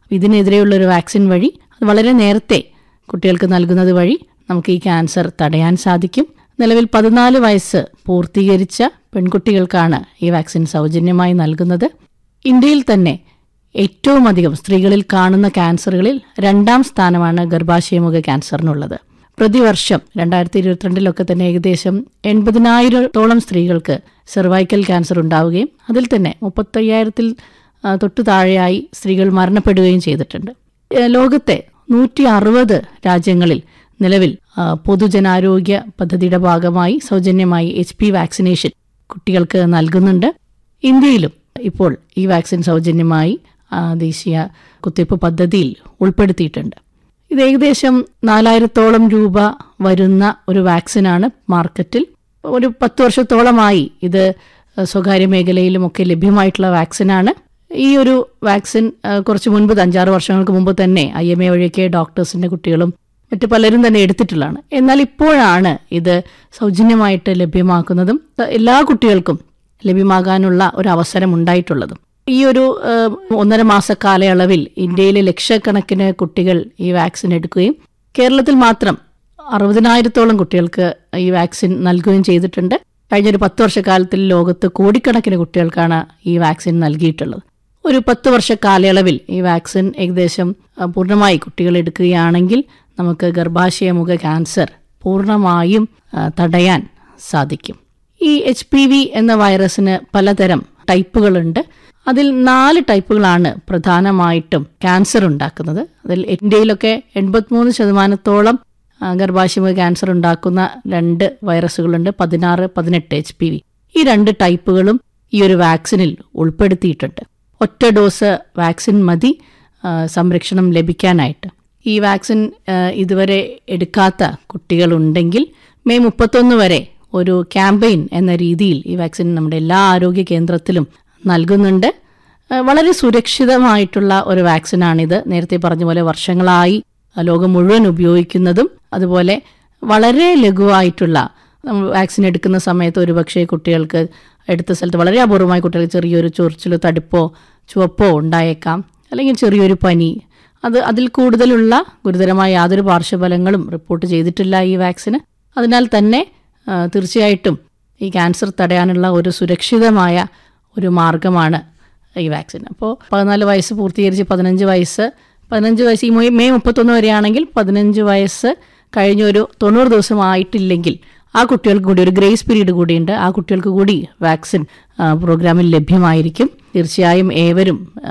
ഇതിനെതിരെയുള്ള ഒരു വാക്സിൻ വഴി അത് വളരെ നേരത്തെ കുട്ടികൾക്ക് നൽകുന്നത് വഴി നമുക്ക് ഈ ക്യാൻസർ തടയാൻ സാധിക്കും നിലവിൽ പതിനാല് വയസ്സ് പൂർത്തീകരിച്ച പെൺകുട്ടികൾക്കാണ് ഈ വാക്സിൻ സൗജന്യമായി നൽകുന്നത് ഇന്ത്യയിൽ തന്നെ ഏറ്റവും അധികം സ്ത്രീകളിൽ കാണുന്ന ക്യാൻസറുകളിൽ രണ്ടാം സ്ഥാനമാണ് ഗർഭാശയമുഖ ക്യാൻസറിനുള്ളത് പ്രതിവർഷം രണ്ടായിരത്തി ഇരുപത്തിരണ്ടിലൊക്കെ തന്നെ ഏകദേശം എൺപതിനായിരത്തോളം സ്ത്രീകൾക്ക് സെർവൈക്കൽ ക്യാൻസർ ഉണ്ടാവുകയും അതിൽ തന്നെ മുപ്പത്തയ്യായിരത്തിൽ ആ, തൊട്ടു താഴെയായി സ്ത്രീകൾ മരണപ്പെടുകയും ചെയ്തിട്ടുണ്ട് ഏ, ലോകത്തെ നൂറ്റി അറുപത് രാജ്യങ്ങളിൽ നിലവിൽ ആ, പൊതുജനാരോഗ്യ പദ്ധതിയുടെ ഭാഗമായി സൗജന്യമായി എച്ച് പി വാക്സിനേഷൻ കുട്ടികൾക്ക് നൽകുന്നുണ്ട് ഇന്ത്യയിലും ഇപ്പോൾ ഈ വാക്സിൻ സൗജന്യമായി ആ, ദേശീയ കുത്തിവയ്പ്പ് പദ്ധതിയിൽ ഉൾപ്പെടുത്തിയിട്ടുണ്ട് ഇത് ഏകദേശം നാലായിരത്തോളം രൂപ വരുന്ന ഒരു വാക്സിനാണ് മാർക്കറ്റിൽ ഒരു പത്ത് വർഷത്തോളമായി ഇത് സ്വകാര്യ മേഖലയിലുമൊക്കെ ലഭ്യമായിട്ടുള്ള വാക്സിനാണ് ഈ ഒരു വാക്സിൻ ആ, കുറച്ച് മുൻപ് അഞ്ചാറ് വർഷങ്ങൾക്ക് മുമ്പ് തന്നെ ഐ എം എ വഴിയൊക്കെ ഡോക്ടേഴ്സിന്റെ കുട്ടികളും മറ്റു പലരും തന്നെ എടുത്തിട്ടുള്ളതാണ് എന്നാൽ ഇപ്പോഴാണ് ഇത് സൗജന്യമായിട്ട് ലഭ്യമാക്കുന്നതും എല്ലാ കുട്ടികൾക്കും ലഭ്യമാകാനുള്ള ഒരു അവസരം ഉണ്ടായിട്ടുള്ളതും ഈ ഒരു ആ, ഒന്നര മാസ കാലയളവിൽ ഇന്ത്യയിലെ ലക്ഷക്കണക്കിന് കുട്ടികൾ ഈ വാക്സിൻ എടുക്കുകയും കേരളത്തിൽ മാത്രം അറുപതിനായിരത്തോളം കുട്ടികൾക്ക് ഈ വാക്സിൻ നൽകുകയും ചെയ്തിട്ടുണ്ട് കഴിഞ്ഞ ഒരു പത്ത് വർഷക്കാലത്തിൽ ലോകത്ത് കോടിക്കണക്കിന് കുട്ടികൾക്കാണ് ഈ വാക്സിൻ നൽകിയിട്ടുള്ളത് ഒരു പത്ത് വർഷ കാലയളവിൽ ഈ വാക്സിൻ ഏകദേശം ആ, പൂർണ്ണമായി കുട്ടികൾ എടുക്കുകയാണെങ്കിൽ നമുക്ക് ഗർഭാശയമുഖ ക്യാൻസർ പൂർണ്ണമായും ആ, തടയാൻ സാധിക്കും ഈ എച്ച് പി വി എന്ന വൈറസിന് പലതരം ടൈപ്പുകളുണ്ട് അതിൽ നാല് ടൈപ്പുകളാണ് പ്രധാനമായിട്ടും ക്യാൻസർ ഉണ്ടാക്കുന്നത് അതിൽ ഇന്ത്യയിലൊക്കെ എൺപത്തിമൂന്ന് ശതമാനത്തോളം ആ, ഗർഭാശയമുഖ ക്യാൻസർ ഉണ്ടാക്കുന്ന രണ്ട് വൈറസുകളുണ്ട് പതിനാറ് പതിനെട്ട് എച്ച് പി വി ഈ രണ്ട് ടൈപ്പുകളും ഈ ഒരു വാക്സിനിൽ ഉൾപ്പെടുത്തിയിട്ടുണ്ട് ഒറ്റ ഡോസ് വാക്സിൻ മതി ആ, സംരക്ഷണം ലഭിക്കാനായിട്ട് ഈ വാക്സിൻ ആ, ഇതുവരെ എടുക്കാത്ത കുട്ടികളുണ്ടെങ്കിൽ മെയ് മുപ്പത്തൊന്ന് വരെ ഒരു ക്യാമ്പയിൻ എന്ന രീതിയിൽ ഈ വാക്സിൻ നമ്മുടെ എല്ലാ ആരോഗ്യ കേന്ദ്രത്തിലും നൽകുന്നുണ്ട് ആ, വളരെ സുരക്ഷിതമായിട്ടുള്ള ഒരു വാക്സിനാണിത് നേരത്തെ പറഞ്ഞ പോലെ വർഷങ്ങളായി ആ, ലോകം മുഴുവൻ ഉപയോഗിക്കുന്നതും അതുപോലെ വളരെ ലഘുവായിട്ടുള്ള നമ്മൾ വാക്സിൻ എടുക്കുന്ന സമയത്ത് ഒരുപക്ഷെ കുട്ടികൾക്ക് എടുത്ത സ്ഥലത്ത് വളരെ അപൂർവമായി കുട്ടികൾക്ക് ചെറിയൊരു ചൊറിച്ചിലോ തടുപ്പോ ചുവപ്പോ ഉണ്ടായേക്കാം അല്ലെങ്കിൽ ചെറിയൊരു പനി അത് അതിൽ കൂടുതലുള്ള ഗുരുതരമായ യാതൊരു പാർശ്വഫലങ്ങളും റിപ്പോർട്ട് ചെയ്തിട്ടില്ല ഈ വാക്സിന് അതിനാൽ തന്നെ ആ, തീർച്ചയായിട്ടും ഈ ക്യാൻസർ തടയാനുള്ള ഒരു സുരക്ഷിതമായ ഒരു മാർഗമാണ് ഈ വാക്സിൻ അപ്പോൾ പതിനാല് വയസ്സ് പൂർത്തീകരിച്ച് പതിനഞ്ച് വയസ്സ് പതിനഞ്ച് വയസ്സ് ഈ മെയ് മെയ് മുപ്പത്തൊന്ന് വരെയാണെങ്കിൽ പതിനഞ്ച് വയസ്സ് കഴിഞ്ഞ ഒരു തൊണ്ണൂറ് ദിവസം ആയിട്ടില്ലെങ്കിൽ ആ കുട്ടികൾക്ക് കൂടി ഒരു ഗ്രേസ് പീരീഡ് കൂടിയുണ്ട് ആ കുട്ടികൾക്ക് കൂടി വാക്സിൻ ആ, പ്രോഗ്രാമിൽ ലഭ്യമായിരിക്കും തീർച്ചയായും ഏവരും ആ,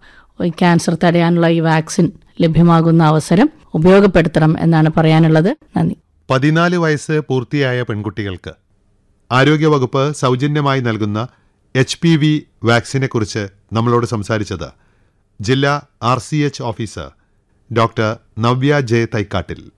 ഈ ക്യാൻസർ തടയാനുള്ള ഈ വാക്സിൻ ലഭ്യമാകുന്ന അവസരം ഉപയോഗപ്പെടുത്തണം എന്നാണ് പറയാനുള്ളത് നന്ദി പതിനാല് വയസ്സ് പൂർത്തിയായ പെൺകുട്ടികൾക്ക് ആരോഗ്യവകുപ്പ് സൗജന്യമായി നൽകുന്ന എച്ച് പി വി വാക്സിനെക്കുറിച്ച് നമ്മളോട് സംസാരിച്ചത് ജില്ലാ R C H officer doctor Navya J തൈക്കാട്ടിൽ